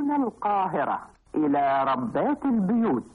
من القاهرة إلى ربات البيوت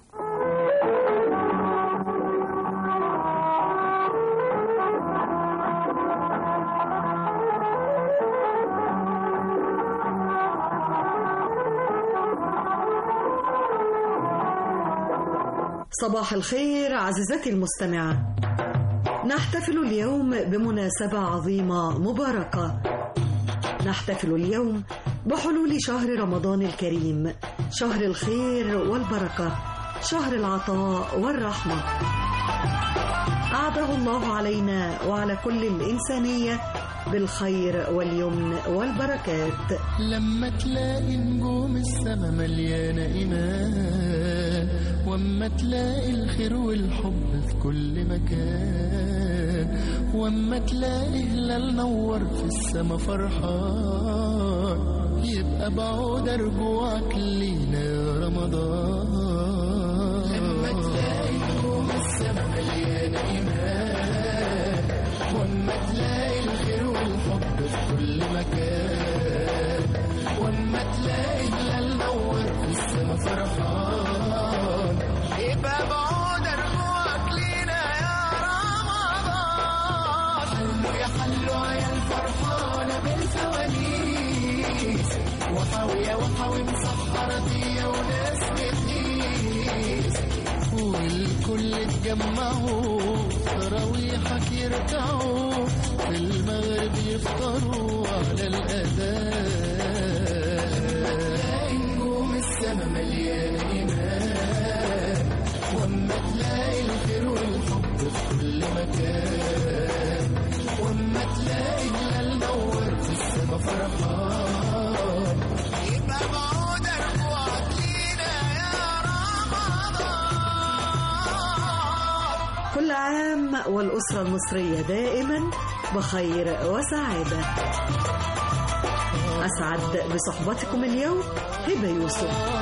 صباح الخير عزيزتي المستمعة نحتفل اليوم بمناسبة عظيمة مباركة نحتفل اليوم بحلول شهر رمضان الكريم شهر الخير والبركة شهر العطاء والرحمة أعده الله علينا وعلى كل الإنسانية بالخير واليمن والبركات لما تلاقي نجوم السما مليانة إيمان واما تلاقي الخير والحب في كل مكان واما تلاقي هلال نور في السما فرحان يبقى بعود رجوعك لينا يا رمضان لما تلاقي نجوم السما مليانة إيمان واما تلاقي الخير والحب في كل مكان واما تلاقي هلال نور في السما فرحان يبقى بعود رجوعك لينا يا رمضان حلوا يا حلوا يا الفرحانة بالفوانيس وحاوية وحاوي مسحرة دي وناس بتقيس والكل اتجمعوا تراويحك يركعوا في المغرب يفطروا على الأذان نجوم السما مليانة إيمان واما تلاقي الخير والحب في كل مكان واما تلاقي هلال نور في السما فرحان يبقى بعود رجوعك لينا يا رمضان كل عام والأسرة المصرية دائما بخير وسعادة أسعد بصحبتكم اليوم هبة يوسف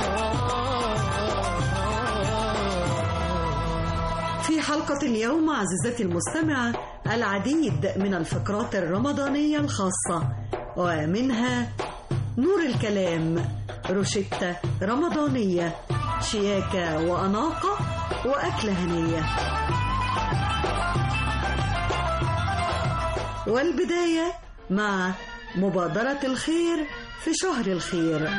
في حلقة اليوم عزيزتي المستمعة العديد من الفقرات الرمضانية الخاصة ومنها نور الكلام روشتة رمضانية شياكة وأناقة وأكلة هنية والبداية مع مبادرة الخير في شهر الخير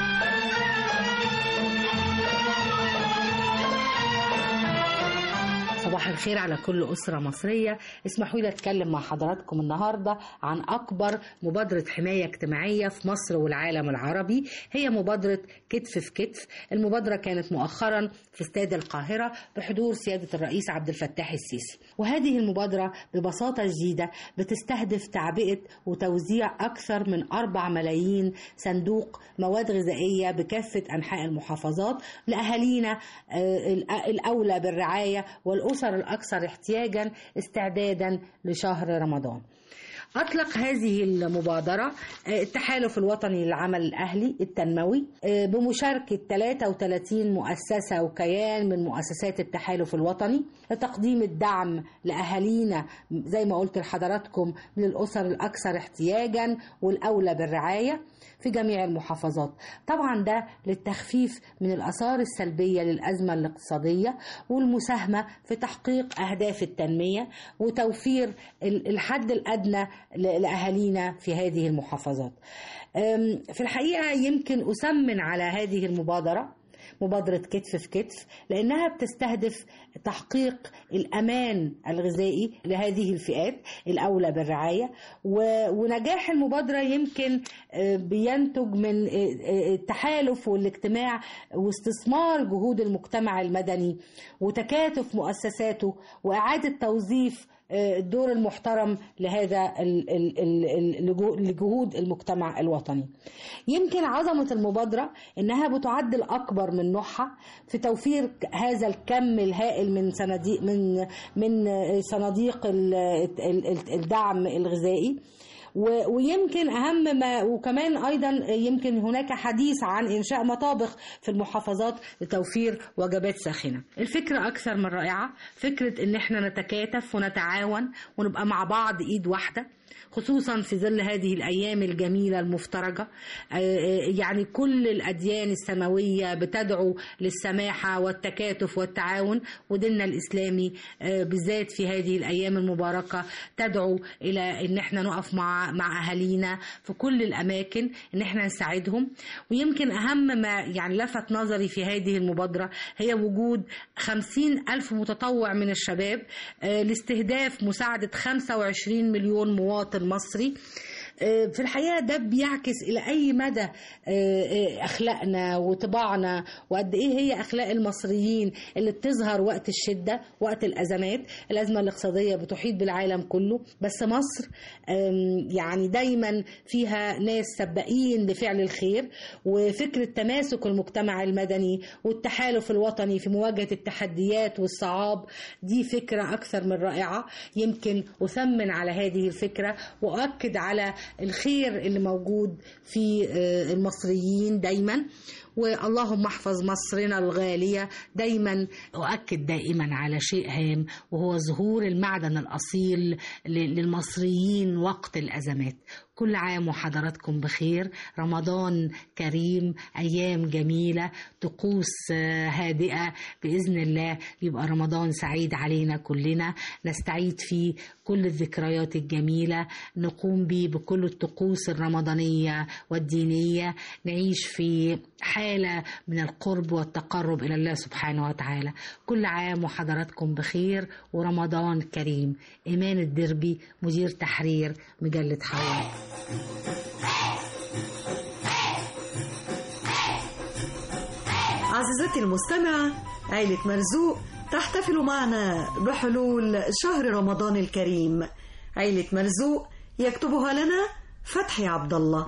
صباح الخير على كل أسرة مصرية اسمحوا لي أتكلم مع حضراتكم النهاردة عن أكبر مبادرة حماية اجتماعية في مصر والعالم العربي هي مبادرة كتف في كتف المبادرة كانت مؤخرا في استاد القاهرة بحضور سيادة الرئيس عبد الفتاح السيسي وهذه المبادرة ببساطة شديدة بتستهدف تعبئة وتوزيع أكثر من 4 ملايين صندوق مواد غذائية بكافة أنحاء المحافظات لأهالينا آه، الأولى بالرعاية والأسر الأكثر احتياجا استعدادا لشهر رمضان أطلق هذه المبادرة آه، التحالف الوطني للعمل الأهلي التنموي آه، بمشاركة 33 مؤسسة وكيان من مؤسسات التحالف الوطني لتقديم الدعم لأهالينا زي ما قلت لحضراتكم من الأسر الأكثر احتياجا والأولى بالرعاية في جميع المحافظات طبعا ده للتخفيف من الآثار السلبية للأزمة الاقتصادية والمساهمة في تحقيق أهداف التنمية وتوفير ال- الحد الأدنى ل- لأهالينا في هذه المحافظات أم، في الحقيقة يمكن أسمن على هذه المبادرة مبادرة كتف في كتف لأنها بتستهدف تحقيق الأمان الغذائي لهذه الفئات الأولى بالرعاية و- ونجاح المبادرة يمكن آه، بينتج من آه، آه، التحالف والاجتماع واستثمار جهود المجتمع المدني وتكاتف مؤسساته وإعادة توظيف آه، الدور المحترم لهذا ال- ال- ال- اللجو- لجهود المجتمع الوطني يمكن عظمة المبادرة إنها بتعد الأكبر من نوعها في توفير ك- هذا الكم الهائل من صناديق من من آه، صناديق ال- ال- ال- الدعم الغذائي و- ويمكن اهم ما وكمان ايضا يمكن هناك حديث عن انشاء مطابخ في المحافظات لتوفير وجبات ساخنه. الفكره اكثر من رائعه، فكره ان احنا نتكاتف ونتعاون ونبقى مع بعض ايد واحده خصوصا في ظل هذه الأيام الجميلة المفترجة آه، آه، يعني كل الأديان السماوية بتدعو للسماحة والتكاتف والتعاون وديننا الإسلامي آه، بالذات في هذه الأيام المباركة تدعو إلى إن احنا نقف مع مع أهالينا في كل الأماكن إن احنا نساعدهم ويمكن أهم ما يعني لفت نظري في هذه المبادرة هي وجود خمسين ألف متطوع من الشباب آه، لاستهداف مساعدة 25 مليون مواطن مصري آه، في الحقيقة ده بيعكس إلى أي مدى آه، آه، أخلاقنا وطباعنا وقد إيه هي أخلاق المصريين اللي بتظهر وقت الشدة وقت الأزمات الأزمة الاقتصادية بتحيط بالعالم كله بس مصر آم، يعني دايما فيها ناس سباقين لفعل الخير وفكرة تماسك المجتمع المدني والتحالف الوطني في مواجهة التحديات والصعاب دي فكرة أكثر من رائعة يمكن أثمن على هذه الفكرة وأؤكد على الخير اللي موجود في آه، المصريين دايما واللهم احفظ مصرنا الغالية دايما أؤكد دائما على شيء هام وهو ظهور المعدن الأصيل ل- للمصريين وقت الأزمات كل عام وحضراتكم بخير رمضان كريم أيام جميلة طقوس آه، هادئة بإذن الله يبقى رمضان سعيد علينا كلنا نستعيد فيه كل الذكريات الجميلة نقوم به بكل الطقوس الرمضانية والدينية نعيش في حالة من القرب والتقرب إلى الله سبحانه وتعالى كل عام وحضراتكم بخير ورمضان كريم إيمان الدربي مدير تحرير مجلة حياة عزيزتي المستمعة عيلة مرزوق تحتفل معنا بحلول شهر رمضان الكريم عيلة مرزوق يكتبها لنا فتحي عبد الله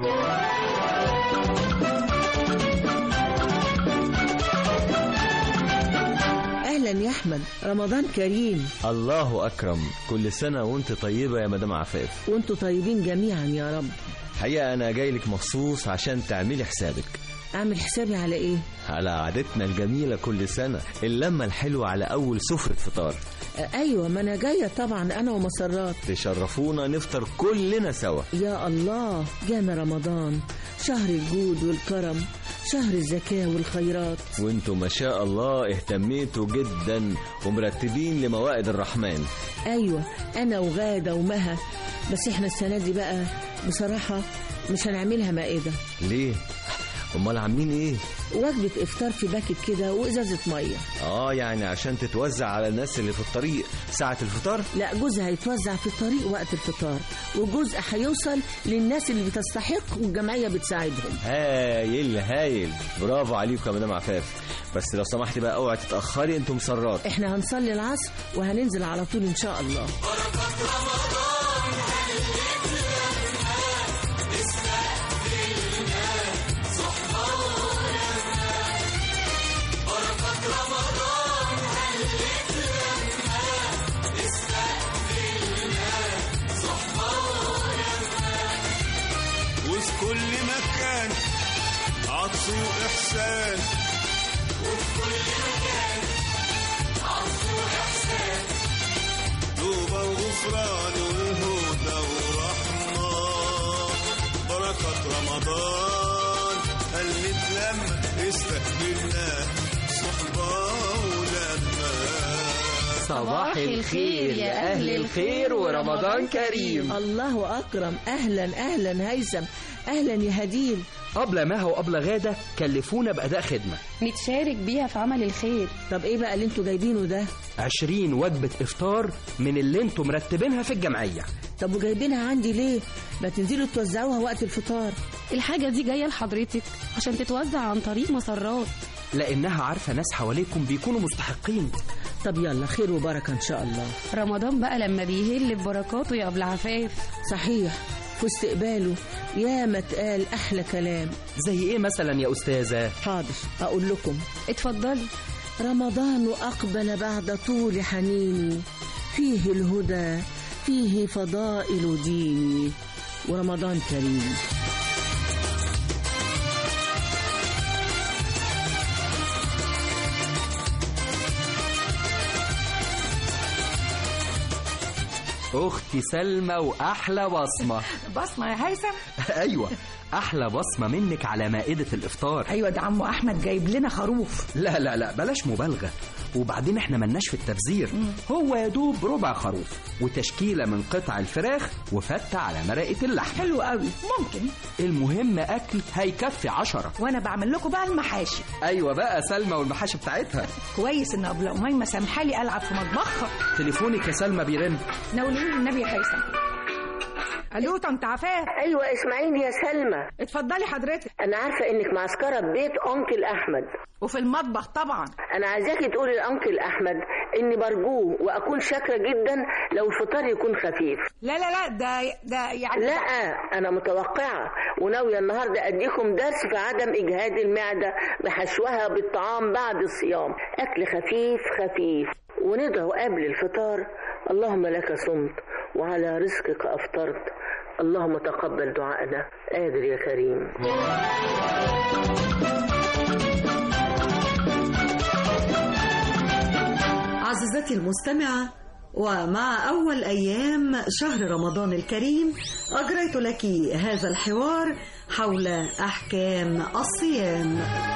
اهلا يا احمد رمضان كريم الله أكرم كل سنة وانت طيبة يا مدام عفاف وانتوا طيبين جميعا يا رب حقيقة أنا جاي لك مخصوص عشان تعملي حسابك اعمل حسابي على ايه على عادتنا الجميلة كل سنة اللمة الحلوة على أول سفرة فطار آه، ايوه ما انا جايه طبعا انا ومسرات تشرفونا نفطر كلنا سوا يا الله جانا رمضان شهر الجود والكرم شهر الزكاه والخيرات وانتوا ما شاء الله اهتميتوا جدا ومرتبين لموائد الرحمن ايوه انا وغاده ومها بس احنا السنه دي بقى بصراحه مش هنعملها مائده ليه؟ امال عاملين ايه؟ وجبه افطار في باكت كده وازازه ميه اه يعني عشان تتوزع على الناس اللي في الطريق ساعة الفطار لا جزء هيتوزع في الطريق وقت الفطار وجزء هيوصل للناس اللي بتستحق والجمعيه بتساعدهم هايل هايل برافو عليكم يا مدام عفاف بس لو سمحتي بقى اوعي تتأخري انتم مسرات احنا هنصلي العصر وهننزل على طول ان شاء الله وفي كل مكان عطف وإحسان وفي كل مكان عطف وإحسان توبة وغفران وهدى ورحمة بركة رمضان قلت لما استقبلنا صحبة ولما صباح الخير يا أهل الخير ورمضان كريم الله اكرم اهلا اهلا هيثم اهلا يا هديل قبل مها وقبل غادة كلفونا بأداء خدمة نتشارك بيها في عمل الخير طب ايه بقى اللي انتوا جايبينه ده عشرين وجبة إفطار من اللي انتم مرتبينها في الجمعية طب وجايبينها عندي ليه ما تنزلوا توزعوها وقت الفطار الحاجة دي جاية لحضرتك عشان تتوزع عن طريق مسرات لأنها عارفة ناس حواليكم بيكونوا مستحقين طب يلا خير وبركه ان شاء الله رمضان بقى لما بيهل ببركاته يا أبو عفاف صحيح في استقباله يا ما اتقال احلى كلام زي إيه مثلا يا أستاذة حاضر اقول لكم اتفضلي رمضان أقبل بعد طول حنيني فيه الهدى فيه فضائل ديني ورمضان كريم اختي سلمى واحلى بصمه بصمة يا هيثم ايوه احلى بصمه منك على مائده الافطار ايوه ده عمو احمد جايب لنا خروف لا لا لا بلاش مبالغه وبعدين احنا ملناش في التبذير هو يا دوب ربع خروف وتشكيله من قطع الفراخ وفته على مرقه اللحم حلو قوي ممكن المهم اكل هيكفي عشرة وانا بعمل لكم بقى المحاشي ايوه بقى سلمى والمحاشي بتاعتها كويس ان ابله اميمه سامحالي العب في مطبخها تليفونك يا سلمى بيرن ناوليني النبي يا هيثم الو طنط عفاف ايوه اسمعيني يا سلمى اتفضلي حضرتك انا عارفه انك معسكره ببيت انكل احمد وفي المطبخ طبعا انا عايزاكي تقولي لانكل احمد اني برجوه واكون شاكره جدا لو الفطار يكون خفيف لا لا لا ده ده يعني لا انا متوقعه وناويه النهارده اديكم درس في عدم اجهاد المعده بحشوها بالطعام بعد الصيام اكل خفيف خفيف وندعو قبل الفطار اللهم لك صمت وعلى رزقك افطرت اللهم تقبل دعائنا قادر يا كريم عزيزتي المستمعة ومع أول أيام شهر رمضان الكريم أجريت لك هذا الحوار حول أحكام الصيام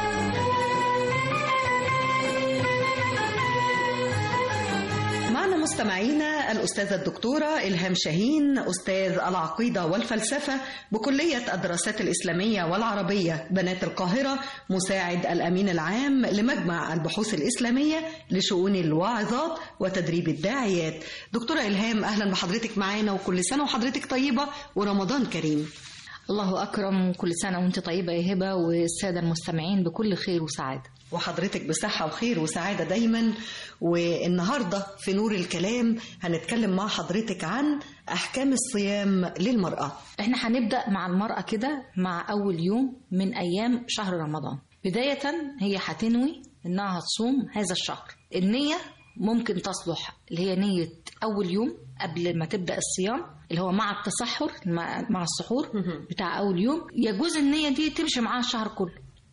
معنا مستمعينا الأستاذة الدكتورة إلهام شاهين أستاذ العقيدة والفلسفة بكلية الدراسات الإسلامية والعربية بنات القاهرة مساعد الأمين العام لمجمع البحوث الإسلامية لشؤون الواعظات وتدريب الداعيات دكتورة إلهام أهلا بحضرتك معانا وكل سنة وحضرتك طيبة ورمضان كريم الله أكرم كل سنة وانت طيبة يا هبة والسادة المستمعين بكل خير وسعادة وحضرتك بصحة وخير وسعادة دايما والنهاردة في نور الكلام هنتكلم مع حضرتك عن أحكام الصيام للمرأة احنا هنبدأ مع المرأة كده مع أول يوم من أيام شهر رمضان بداية هي هتنوي إنها هتصوم هذا الشهر النية ممكن تصلح اللي هي نية أول يوم قبل ما تبدأ الصيام اللي هو مع التسحر مع مع السحور بتاع أول يوم يجوز النية دي تمشي معاها الشهر كله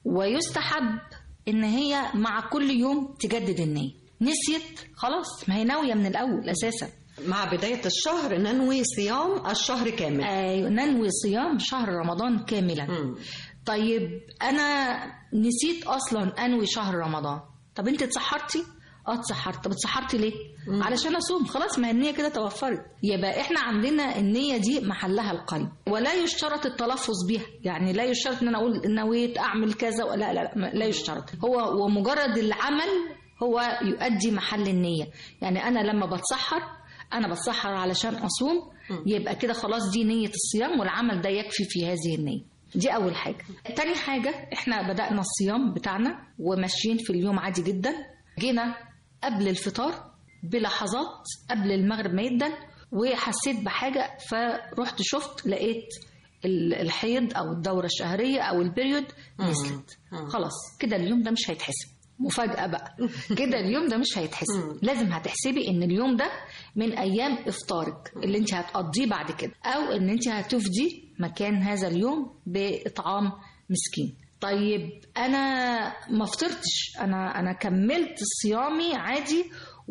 ويستحب إن هي مع كل يوم تجدد النية نسيت خلاص ما هي ناوية من الأول أساسا مع بداية الشهر ننوي صيام الشهر كامل أيوة ننوي صيام شهر رمضان كاملا مم. طيب أنا نسيت أصلا أنوي شهر رمضان طب أنت اتسحرتي؟ اه اتسحرت طب اتسحرتي ليه؟ علشان اصوم خلاص ما هي النيه كده توفرت يبقى احنا عندنا النيه دي محلها القلب ولا يشترط التلفظ بيها يعني لا يشترط ان انا اقول نويت اعمل كذا ولا لا لا, ما- لا يشترط هو ومجرد العمل هو يؤدي محل النيه يعني انا لما بتسحر انا بتسحر علشان اصوم يبقى كده خلاص دي نيه الصيام والعمل ده يكفي في هذه النيه دي أول حاجة تاني حاجة إحنا بدأنا الصيام بتاعنا وماشيين في اليوم عادي جدا جينا قبل الفطار بلحظات قبل المغرب ما يدن وحسيت بحاجة فرحت شفت لقيت ال- الحيض أو الدورة الشهرية أو البريود نزلت خلاص كده اليوم ده مش هيتحسب مفاجأة بقى كده اليوم ده مش هيتحسب لازم هتحسبي ان اليوم ده من ايام افطارك اللي انت هتقضيه بعد كده او ان انت هتفدي مكان هذا اليوم باطعام مسكين طيب انا ما فطرتش انا انا كملت صيامي عادي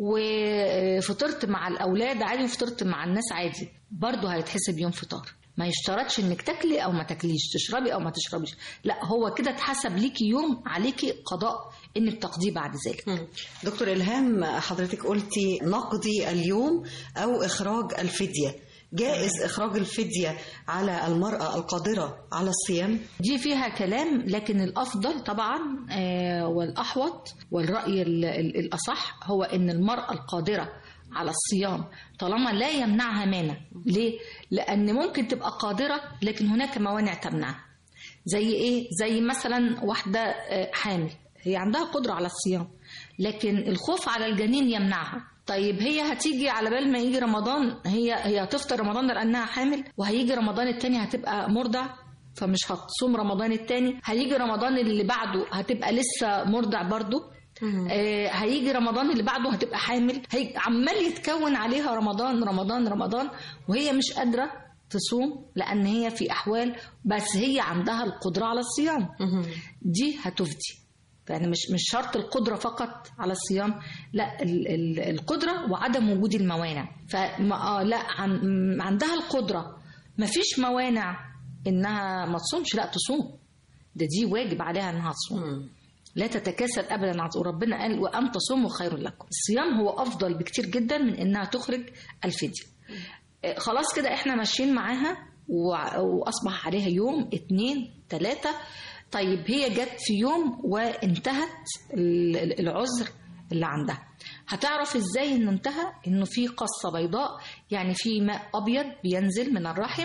وفطرت مع الاولاد عادي وفطرت مع الناس عادي برضه هيتحسب يوم فطار ما يشترطش انك تاكلي او ما تاكليش تشربي او ما تشربيش لا هو كده اتحسب ليكي يوم عليكي قضاء انك تقضيه بعد ذلك دكتور إلهام حضرتك قلتي نقضي اليوم أو إخراج الفدية جائز إخراج الفدية على المرأة القادرة على الصيام دي فيها كلام لكن الافضل طبعا آه، والاحوط والراي ال- ال- الاصح هو ان المراه القادره على الصيام طالما لا يمنعها مانع ليه لان ممكن تبقى قادره لكن هناك موانع تمنعها زي ايه زي مثلا واحده آه، حامل هي عندها قدره على الصيام لكن الخوف على الجنين يمنعها طيب هي هتيجي على بال ما يجي رمضان هي هي هتفطر رمضان لانها حامل وهيجي رمضان التاني هتبقى مرضع فمش هتصوم رمضان التاني هيجي رمضان اللي بعده هتبقى لسه مرضع برضه آه هيجي رمضان اللي بعده هتبقى حامل هي عمال يتكون عليها رمضان رمضان رمضان وهي مش قادره تصوم لان هي في احوال بس هي عندها القدره على الصيام دي هتفدي يعني مش مش شرط القدره فقط على الصيام لا ال ال القدره وعدم وجود الموانع فما آه لا عن عندها القدره مفيش موانع انها ما تصومش لا تصوم ده دي واجب عليها انها تصوم لا تتكاسل ابدا عن وربنا قال وان تصوموا خير لكم الصيام هو افضل بكتير جدا من انها تخرج الفديه آه، خلاص كده احنا ماشيين معاها وع- واصبح عليها يوم اتنين تلاتة طيب هي جت في يوم وانتهت ال- ال- العذر اللي عندها هتعرف ازاي انه انتهى انه في قصة بيضاء يعني في ماء ابيض بينزل من الرحم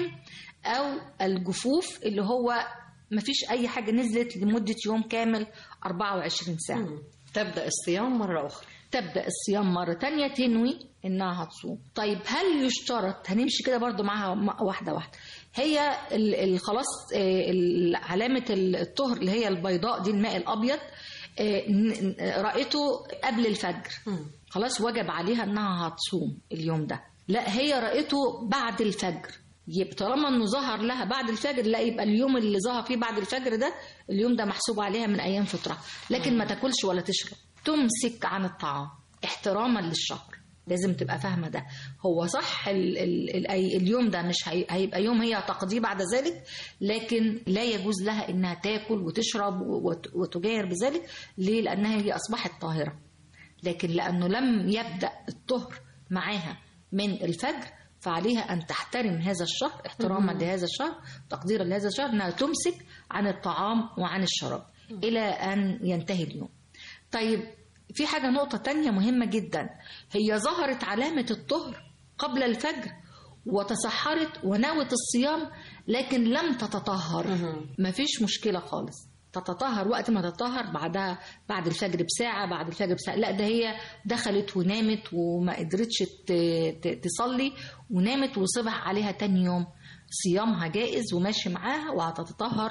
او الجفوف اللي هو مفيش اي حاجة نزلت لمدة يوم كامل 24 ساعة تبدأ الصيام مرة أخرى تبدأ الصيام مرة تانية تنوي إنها هتصوم طيب هل يشترط هنمشي كده برضو معاها م- واحدة واحدة هي ال- ال- خلاص آه، ال- علامة ال- الطهر اللي هي البيضاء دي الماء الأبيض آه، ن- ن- رأيته قبل الفجر خلاص وجب عليها إنها هتصوم اليوم ده لا هي رأيته بعد الفجر يبقى طالما انه ظهر لها بعد الفجر لا يبقى اليوم اللي ظهر فيه بعد الفجر ده اليوم ده محسوب عليها من ايام فطره لكن ما تاكلش ولا تشرب تمسك عن الطعام احتراما للشهر لازم تبقى فاهمه ده هو صح ال ال ال اليوم ده مش هي- هيبقى يوم هي تقضيه بعد ذلك لكن لا يجوز لها انها تاكل وتشرب وت- وتجاهر بذلك ليه لانها هي اصبحت طاهره لكن لأنه لم يبدأ الطهر معاها من الفجر فعليها أن تحترم هذا الشهر احتراما مم. لهذا الشهر تقديرا لهذا الشهر أنها تمسك عن الطعام وعن الشراب إلى أن ينتهي اليوم طيب في حاجة نقطة تانية مهمة جدا هي ظهرت علامة الطهر قبل الفجر وتسحرت ونوت الصيام لكن لم تتطهر مفيش مشكلة خالص تتطهر وقت ما تتطهر بعدها بعد الفجر بساعة بعد الفجر بساعة لا ده هي دخلت ونامت وما قدرتش ت- ت- تصلي ونامت وصبح عليها تاني يوم صيامها جائز وماشي معاها وهتتطهر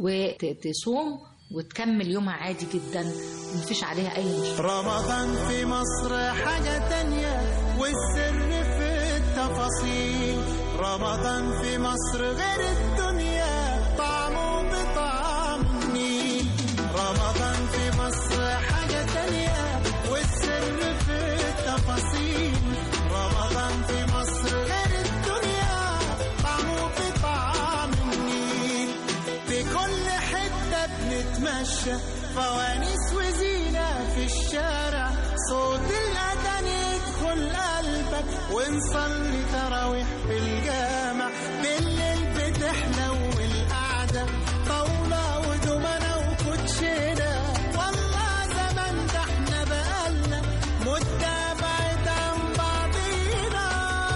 وتصوم وتكمل يومها عادي جدا ومفيش عليها أي مشكلة رمضان في مصر حاجة تانية والسر في التفاصيل رمضان في مصر غير الدنيا طعمه بطعم النيل رمضان في مصر حاجة تانية والسر في التفاصيل رمضان في مصر غير الدنيا طعمه بطعم النيل في كل حتة بنتمشى فوانيس وزينة في الشارع صوت الأذان يدخل قلبك ونصلي تراويح في الجامع بالليل بتحلو القعدة طاولة ودومنة وكوتشينة والله زمان ده احنا بقالنا مدة بعيد عن بعضينا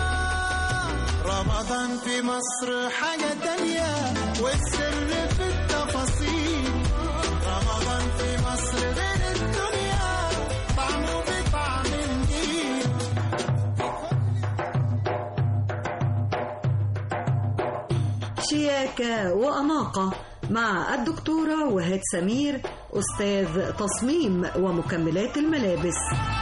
رمضان في مصر حاجة تانية والسر في التفاصيل رمضان في مصر غير الدنيا طعمه بطعم النيل شياكة وأناقة مع الدكتورة وهاد سمير أستاذ تصميم ومكملات الملابس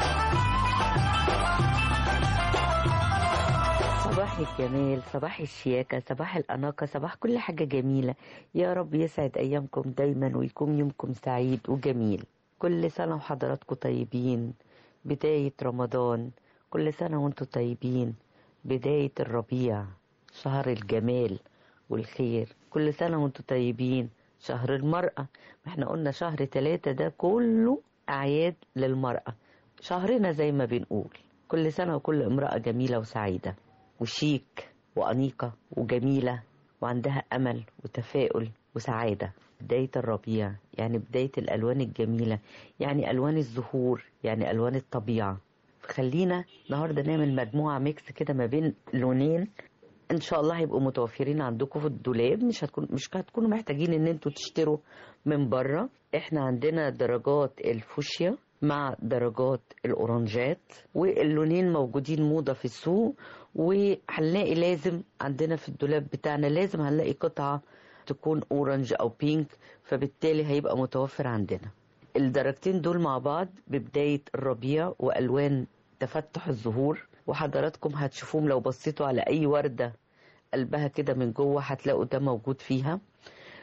صباح الجمال صباح الشياكة صباح الأناقة صباح كل حاجة جميلة يا رب يسعد أيامكم دايما ويكون يومكم سعيد وجميل كل سنة وحضراتكم طيبين بداية رمضان كل سنة وانتم طيبين بداية الربيع شهر الجمال والخير كل سنة وانتم طيبين شهر المرأة ما احنا قلنا شهر ثلاثة ده كله أعياد للمرأة شهرنا زي ما بنقول كل سنة وكل امرأة جميلة وسعيدة وشيك وأنيقة وجميلة وعندها أمل وتفاؤل وسعادة بداية الربيع يعني بداية الألوان الجميلة يعني ألوان الزهور يعني ألوان الطبيعة خلينا النهاردة نعمل مجموعة ميكس كده ما بين لونين ان شاء الله هيبقوا متوفرين عندكم في الدولاب مش هتكون مش هتكونوا محتاجين ان انتوا تشتروا من بره احنا عندنا درجات الفوشيا مع درجات الاورنجات واللونين موجودين موضه في السوق وهنلاقي لازم عندنا في الدولاب بتاعنا لازم هنلاقي قطعه تكون اورنج او بينك فبالتالي هيبقى متوفر عندنا الدرجتين دول مع بعض ببدايه الربيع والوان تفتح الزهور وحضراتكم هتشوفوهم لو بصيتوا على اي ورده قلبها كده من جوه هتلاقوا ده موجود فيها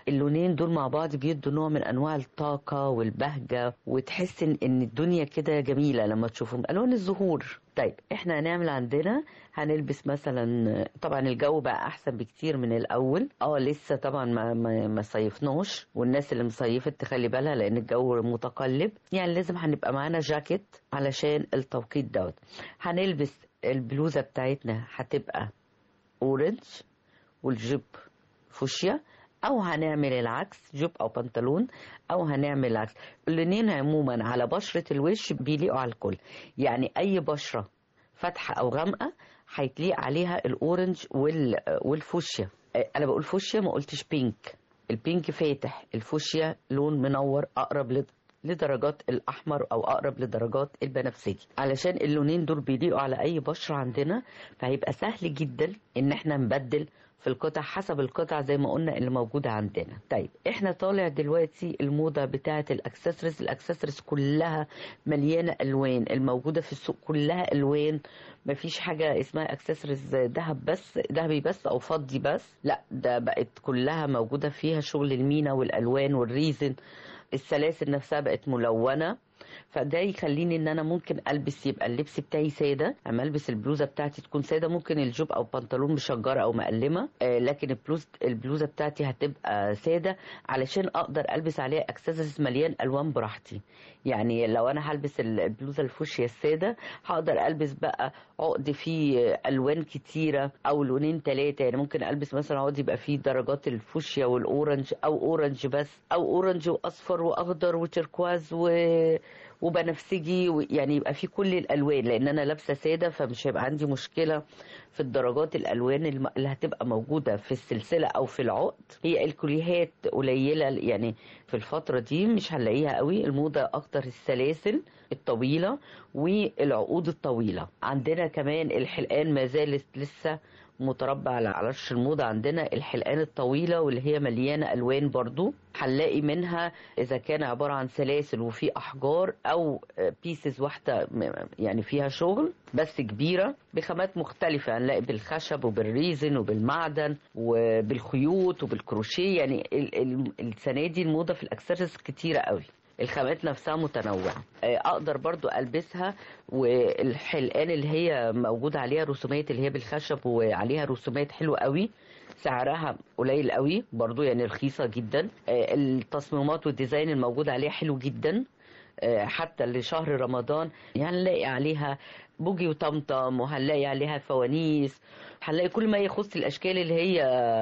اللونين دول مع بعض بيدوا نوع من انواع الطاقه والبهجه وتحس ان إن الدنيا كده جميله لما تشوفهم الوان الزهور طيب احنا هنعمل عندنا هنلبس مثلا طبعا الجو بقى احسن بكتير من الاول اه لسه طبعا ما ما, ما صيفناش والناس اللي مصيفت تخلي بالها لان الجو متقلب يعني لازم هنبقى معانا جاكيت علشان التوقيت دوت هنلبس البلوزه بتاعتنا هتبقى اورنج والجيب فوشيا او هنعمل العكس جيب او بنطلون او هنعمل العكس اللونين عموما على بشره الوش بيليقوا على الكل يعني اي بشره فاتحه او غامقه هيتليق عليها الاورنج وال والفوشيا انا بقول فوشيا ما قلتش بينك البينك فاتح الفوشيا لون منور اقرب لد- لدرجات الاحمر او اقرب لدرجات البنفسجي علشان اللونين دول بيليقوا على اي بشره عندنا فهيبقى سهل جدا ان احنا نبدل في القطع حسب القطع زي ما قلنا اللي موجوده عندنا طيب احنا طالع دلوقتي الموضه بتاعه الاكسسوارز الاكسسوارز كلها مليانه الوان الموجوده في السوق كلها الوان مفيش حاجه اسمها اكسسوارز ذهب بس ذهبي بس او فضي بس لا ده بقت كلها موجوده فيها شغل المينا والالوان والريزن السلاسل نفسها بقت ملونه فده يخليني ان انا ممكن البس يبقى اللبس بتاعي ساده اما البس البلوزه بتاعتي تكون ساده ممكن الجوب او بنطلون مشجره او مقلمه آه لكن البلوز البلوزه بتاعتي هتبقى ساده علشان اقدر البس عليها اكسسوارز مليان الوان براحتي يعني لو انا هلبس البلوزه الفوشيا الساده هقدر البس بقى عقد فيه الوان كتيره او لونين ثلاثه يعني ممكن البس مثلا عقد يبقى فيه درجات الفوشيا والاورنج او اورنج بس او اورنج واصفر واخضر وتركواز و وبنفسجي و- يعني يبقى في كل الالوان لان انا لابسه ساده فمش هيبقى عندي مشكله في الدرجات الالوان الم- اللي هتبقى موجوده في السلسله او في العقد هي الكليهات قليله يعني في الفتره دي مش هنلاقيها قوي الموضه اكتر السلاسل الطويله والعقود الطويله عندنا كمان الحلقان ما زالت لسه متربع على عرش الموضة عندنا الحلقان الطويلة واللي هي مليانة ألوان برضو هنلاقي منها إذا كان عبارة عن سلاسل وفي أحجار أو بيسز واحدة م- يعني فيها شغل بس كبيرة بخامات مختلفة هنلاقي بالخشب وبالريزن وبالمعدن وبالخيوط وبالكروشيه يعني ال- ال- السنة دي الموضة في الأكسسوارز كتيرة قوي الخامات نفسها متنوعة آه، اقدر برضو البسها والحلقان اللي هي موجود عليها رسومات اللي هي بالخشب وعليها رسومات حلوة قوي سعرها قليل قوي برضو يعني رخيصة جدا آه، التصميمات والديزاين الموجود عليها حلو جدا آه، حتى لشهر رمضان يعني هنلاقي عليها بوجي وطمطم وهنلاقي عليها فوانيس هنلاقي كل ما يخص الاشكال اللي هي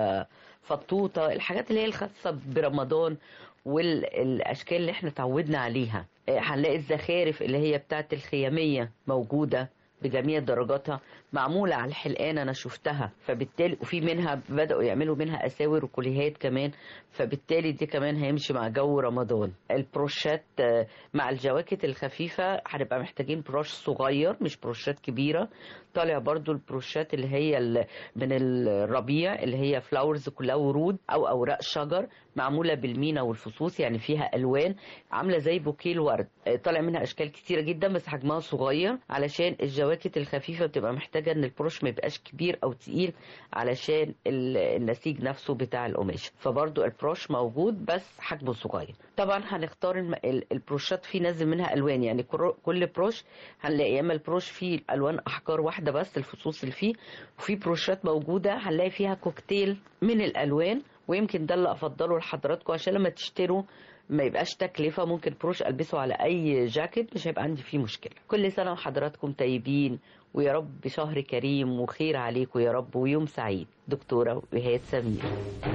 فطوطه الحاجات اللي هي الخاصه برمضان والاشكال اللي احنا تعودنا عليها آه، هنلاقي الزخارف اللي هي بتاعت الخياميه موجوده بجميع درجاتها معمولة على الحلقان أنا شفتها فبالتالي وفي منها بدأوا يعملوا منها أساور وكليهات كمان فبالتالي دي كمان هيمشي مع جو رمضان البروشات آه، مع الجواكت الخفيفة هنبقى محتاجين بروش صغير مش بروشات كبيرة طالع برضو البروشات اللي هي ال- من الربيع اللي هي فلاورز كلها ورود أو أوراق شجر معمولة بالمينا والفصوص يعني فيها ألوان عاملة زي بوكيه الورد آه، طالع منها أشكال كتيرة جدا بس حجمها صغير علشان الجواكت الخفيفة بتبقى محتاجة إن البروش ما يبقاش كبير أو تقيل علشان ال- النسيج نفسه بتاع القماش فبرضو البروش موجود بس حجمه صغير طبعا هنختار الم- ال- البروشات في نازل منها ألوان يعني كر- كل بروش هنلاقي يا إما البروش فيه ألوان أحجار واحدة بس الفصوص اللي فيه وفي بروشات موجودة هنلاقي فيها كوكتيل من الألوان ويمكن ده اللي افضله لحضراتكم عشان لما تشتروا ما يبقاش تكلفة ممكن بروش ألبسه على أي جاكيت مش هيبقى عندي فيه مشكلة كل سنة وحضراتكم طيبين ويا رب شهر كريم وخير عليكم يا رب ويوم سعيد دكتورة وهاد سمير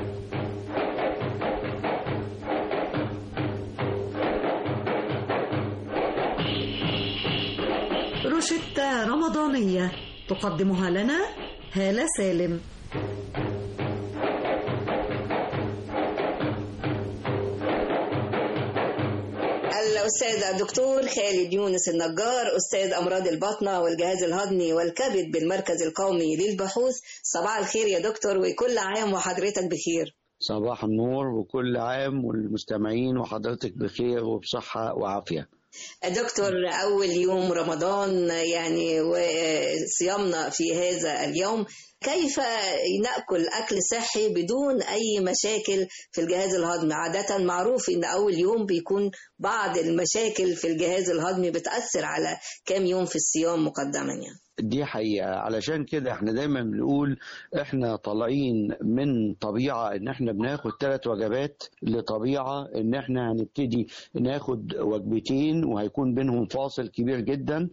روشتة رمضانية تقدمها لنا هالة سالم الأستاذ الدكتور خالد يونس النجار أستاذ أمراض البطنة والجهاز الهضمي والكبد بالمركز القومي للبحوث صباح الخير يا دكتور وكل عام وحضرتك بخير صباح النور وكل عام والمستمعين وحضرتك بخير وبصحة وعافية دكتور أول يوم رمضان يعني وصيامنا في هذا اليوم كيف نأكل أكل صحي بدون أي مشاكل في الجهاز الهضمي عادة معروف إن أول يوم بيكون بعض المشاكل في الجهاز الهضمي بتأثر على كام يوم في الصيام مقدما يعني دي حقيقة علشان كده احنا دايما بنقول احنا طالعين من طبيعة ان احنا بناخد ثلاث وجبات لطبيعة ان احنا هنبتدي ناخد وجبتين وهيكون بينهم فاصل كبير جدا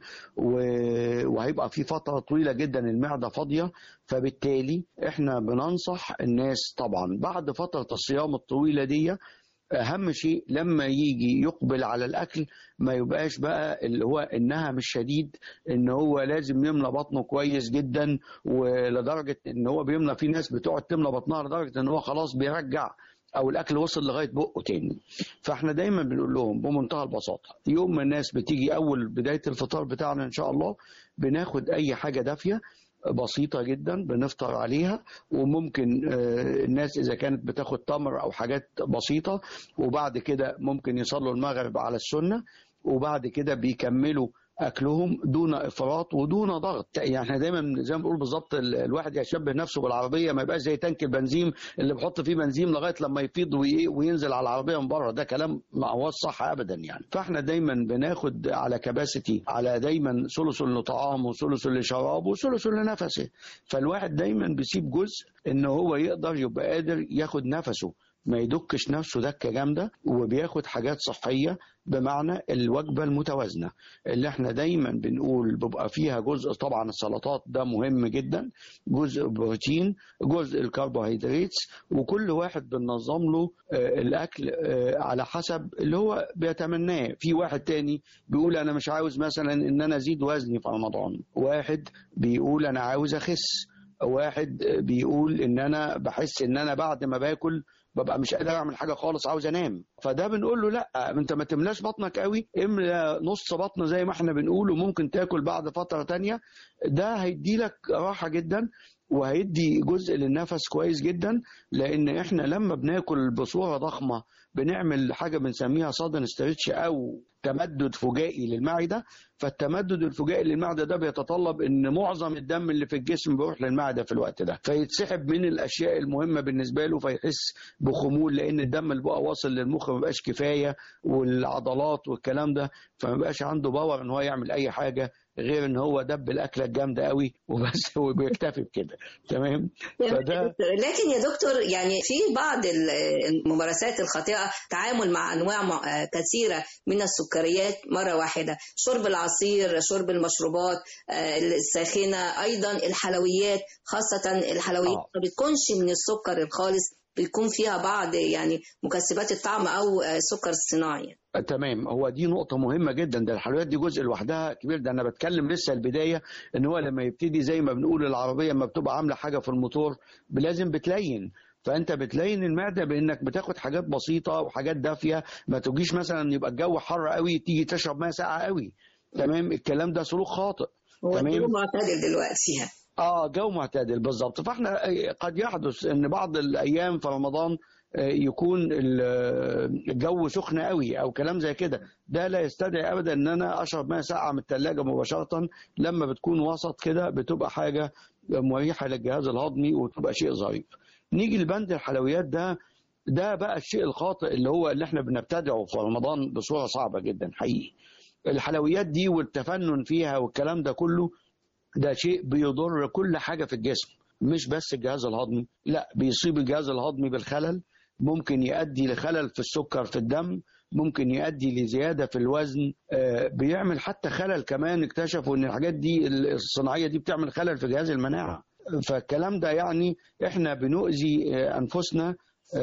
و- وهيبقى في فترة طويلة جدا المعدة فاضية فبالتالي احنا بننصح الناس طبعا بعد فترة الصيام الطويلة دي اهم شيء لما يجي يقبل على الاكل ما يبقاش بقى اللي هو النهم الشديد ان هو لازم يملى بطنه كويس جدا ولدرجه ان هو بيملى في ناس بتقعد تملى بطنها لدرجه ان هو خلاص بيرجع او الاكل وصل لغايه بقه تاني فاحنا دايما بنقول لهم بمنتهى البساطه يوم ما الناس بتيجي اول بدايه الفطار بتاعنا ان شاء الله بناخد اي حاجه دافيه بسيطة جدا بنفطر عليها وممكن آه، الناس إذا كانت بتاخد تمر أو حاجات بسيطة وبعد كده ممكن يصلوا المغرب على السنة وبعد كده بيكملوا اكلهم دون افراط ودون ضغط يعني احنا دايما زي ما بنقول بالظبط ال- الواحد يشبه نفسه بالعربيه ما يبقاش زي تانك البنزين اللي بحط فيه بنزين لغايه لما يفيض وي- وينزل على العربيه من بره ده كلام ما هو صح ابدا يعني فاحنا دايما بناخد على كباسيتي على دايما ثلث لطعامه وثلث لشرابه وثلث لنفسه فالواحد دايما بيسيب جزء ان هو يقدر يبقى قادر ياخد نفسه ما يدكش نفسه دكه جامده وبياخد حاجات صحيه بمعنى الوجبه المتوازنه اللي احنا دايما بنقول بيبقى فيها جزء طبعا السلطات ده مهم جدا جزء بروتين جزء الكربوهيدرات وكل واحد بننظم له آه، الاكل آه، على حسب اللي هو بيتمناه في واحد تاني بيقول انا مش عاوز مثلا ان انا ازيد وزني في رمضان واحد بيقول انا عاوز اخس واحد بيقول ان انا بحس ان انا بعد ما باكل ببقى مش قادر اعمل حاجه خالص عاوز انام فده بنقول له لا انت ما تملاش بطنك قوي املى نص بطن زي ما احنا بنقول وممكن تاكل بعد فتره تانية ده هيدي لك راحه جدا وهيدي جزء للنفس كويس جدا لان احنا لما بناكل بصوره ضخمه بنعمل حاجه بنسميها صادن ستريتش او تمدد فجائي للمعده فالتمدد الفجائي للمعده ده بيتطلب ان معظم الدم اللي في الجسم بيروح للمعده في الوقت ده فيتسحب من الاشياء المهمه بالنسبه له فيحس بخمول لان الدم اللي بقى واصل للمخ ما بقاش كفايه والعضلات والكلام ده فما بقاش عنده باور ان هو يعمل اي حاجه غير ان هو دب الاكله الجامده قوي وبس هو بيكتفي بكده تمام فده لكن يا دكتور يعني في بعض ال- الممارسات الخاطئة تعامل مع أنواع م- آه كثيرة من السكريات مرة واحدة شرب العصير شرب المشروبات آه، الساخنة أيضا الحلويات خاصة الحلويات ما بتكونش من السكر الخالص بيكون فيها بعض يعني مكسبات الطعم أو آه، سكر صناعي تمام هو دي نقطة مهمة جدا ده الحلويات دي جزء لوحدها كبير ده أنا بتكلم لسه البداية إن هو لما يبتدي زي ما بنقول العربية لما بتبقى عاملة حاجة في الموتور لازم بتلين فانت بتلين المعده بانك بتاخد حاجات بسيطه وحاجات دافيه ما تجيش مثلا يبقى الجو حر قوي تيجي تشرب ماء ساقعه قوي تمام الكلام ده سلوك خاطئ هو الجو معتدل دلوقتي يعني. اه جو معتدل بالظبط فاحنا قد يحدث ان بعض الايام في رمضان آه، يكون ال- آه، الجو سخن قوي او كلام زي كده ده لا يستدعي ابدا ان انا اشرب ماء ساقعه من الثلاجه مباشره لما بتكون وسط كده بتبقى حاجه مريحه للجهاز الهضمي وتبقى شيء ظريف نيجي لبند الحلويات ده ده بقى الشيء الخاطئ اللي هو اللي احنا بنبتدعه في رمضان بصوره صعبه جدا حقيقي الحلويات دي والتفنن فيها والكلام ده كله ده شيء بيضر كل حاجة في الجسم مش بس الجهاز الهضمي لا بيصيب الجهاز الهضمي بالخلل ممكن يؤدي لخلل في السكر في الدم ممكن يؤدي لزيادة في الوزن آه، بيعمل حتى خلل كمان اكتشفوا ان الحاجات دي الصناعية دي بتعمل خلل في جهاز المناعة فالكلام ده يعني احنا بنؤذي آه، انفسنا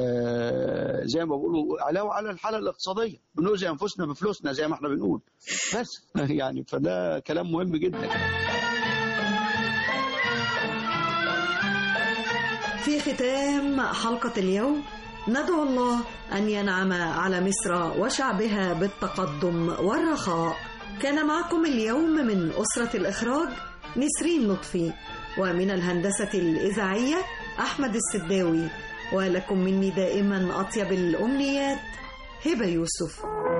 آه، زي ما بيقولوا علاوه على الحاله الاقتصاديه بنؤذي انفسنا بفلوسنا زي ما احنا بنقول بس يعني فده كلام مهم جدا في ختام حلقة اليوم ندعو الله أن ينعم على مصر وشعبها بالتقدم والرخاء كان معكم اليوم من أسرة الإخراج نسرين لطفي ومن الهندسة الإذاعية أحمد السداوي ولكم مني دائما أطيب الأمنيات هبة يوسف